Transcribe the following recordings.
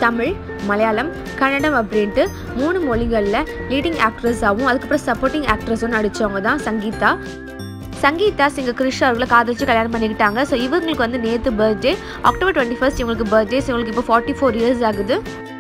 தமிழ் மலையாளம் கன்னடம் அப்படின்ட்டு மூணு மொழிகளில் லீடிங் ஆக்ட்ரஸாகவும் அதுக்கப்புறம் சப்போர்ட்டிங் ஆக்ட்ரஸும் நடித்தவங்க தான் சங்கீதா சங்கீதா சிங்க கிருஷ் அவர்களை காதலிச்சு கல்யாணம் பண்ணிக்கிட்டாங்க ஸோ இவங்களுக்கு வந்து நேற்று பர்த்டே அக்டோபர் டுவெண்ட்டி ஃபர்ஸ்ட் இவங்களுக்கு பர்த்டே ஸோ இவங்களுக்கு இப்போ ஃபார்ட்டி ஃபோர் இயர்ஸ் ஆகுது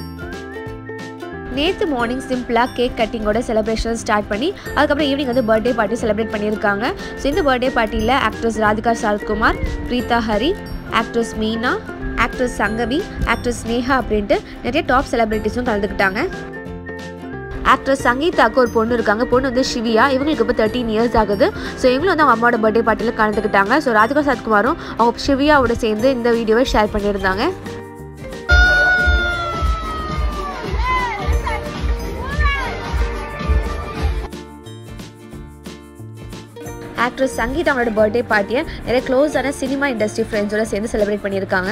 நேற்று மார்னிங் சிம்பிளாக கேக் கட்டிங்கோட செலிப்ரேஷன் ஸ்டார்ட் பண்ணி அதுக்கப்புறம் ஈவினிங் வந்து பர்த்டே பார்ட்டி செலிப்ரேட் பண்ணியிருக்காங்க ஸோ இந்த பர்த்டே பார்ட்டியில் actress Radhika Sarathkumar Preetha Hari actress Meena actress Sangavi actress Sneha அப்படின்ட்டு நிறைய டாப் செலிப்ரிட்டிஸும் கலந்துக்கிட்டாங்க ஆக்ட்ரஸ் சங்கீதாவுக்கு ஒரு பொண்ணு இருக்காங்க பொண்ணு வந்து சிவியா இவங்களுக்கு இப்போ தேர்ட்டீன் இயர்ஸ் ஆகுது ஸோ இவங்களும் வந்து அவங்க அம்மாவோட பர்த்டே பார்ட்டியில் கலந்துக்கிட்டாங்க ஸோ ராதிகா சரத்குமாரும் அவங்க சிவியாவோட சேர்ந்து இந்த வீடியோவை ஷேர் பண்ணியிருந்தாங்க ஆக்ட்ரஸ் சங்கீதா அவங்களோட பர்த்டே பார்ட்டியை நிறைய க்ளோஸான சினிமா இண்டஸ்ட்ரி ஃப்ரெண்ட்ஸோட சேர்ந்து செலிப்ரேட் பண்ணியிருக்காங்க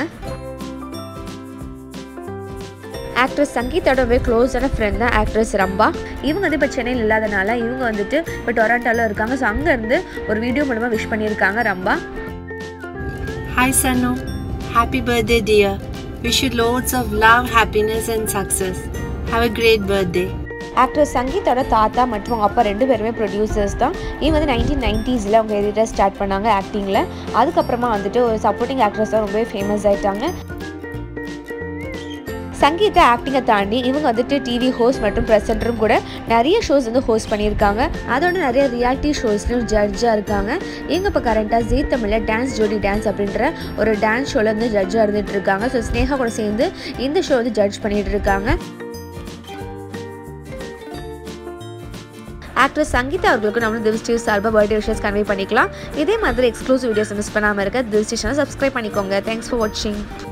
ஆக்ட்ரஸ் சங்கீதோட ரொம்ப க்ளோஸான ஃப்ரெண்ட் தான் ஆக்ட்ரஸ் ரம்பா இவங்க வந்து இப்போ சென்னையில் இல்லாதனால இவங்க வந்துட்டு இப்போ டொராண்டோவில் இருக்காங்க ஸோ அங்கேருந்து ஒரு வீடியோ மூலமாக விஷ் பண்ணியிருக்காங்க Rambha Hi Sanu, happy birthday dear. Wish you loads of love, happiness and success. Have a great birthday. Actress சங்கீத்தோட தாத்தா மற்றும் அவங்க அப்பா ரெண்டு பேருமே ப்ரொடியூசர்ஸ் தான் இவங்க வந்து நைன்டீன் நைன்ட்டீஸில் அவங்க எடிட்டர் ஸ்டார்ட் பண்ணாங்க ஆக்டிங்கில் அதுக்கப்புறமா வந்துட்டு ஒரு சப்போர்ட்டிங் ஆக்ட்ரஸ் தான் ரொம்பவே ஃபேமஸ் ஆயிட்டாங்க சங்கீதா ஆக்டிங்கை தாண்டி இவங்க வந்துட்டு டிவி ஹோஸ்ட் மற்றும் ப்ரெசென்டரும் கூட நிறைய ஷோஸ் வந்து ஹோஸ்ட் பண்ணியிருக்காங்க அதோட நிறைய ரியாலிட்டி ஷோஸ்லையும் ஜட்ஜாக இருக்காங்க இவங்க இப்போ கரண்ட்டாக ஜீ தமிழில் டான்ஸ் ஜோடி டான்ஸ் அப்படின்ற ஒரு டான்ஸ் ஷோவில் வந்து ஜட்ஜாக இருந்துட்டு இருக்காங்க ஸோ ஸ்னேகா கூட சேர்ந்து இந்த ஷோ வந்து ஜட்ஜ் பண்ணிட்டு இருக்காங்க ஆக்ட்ரஸ் சங்கீதா அவர்களுக்கு நம்ம திவ்ஸ் டிவி சார்பாக பர்த்டே விஷஸ் கன்வே பண்ணிக்கலாம் இதே மாதிரி எக்ஸ்க்ளூசிவ் வீடியோஸ் மிஸ் பண்ணாமல் இருக்க திவ்ஸ் ஸ்டேஷனை சப்ஸ்கிரைப் பண்ணிக்கோங்க தேங்க்ஸ் ஃபார் வாட்சிங்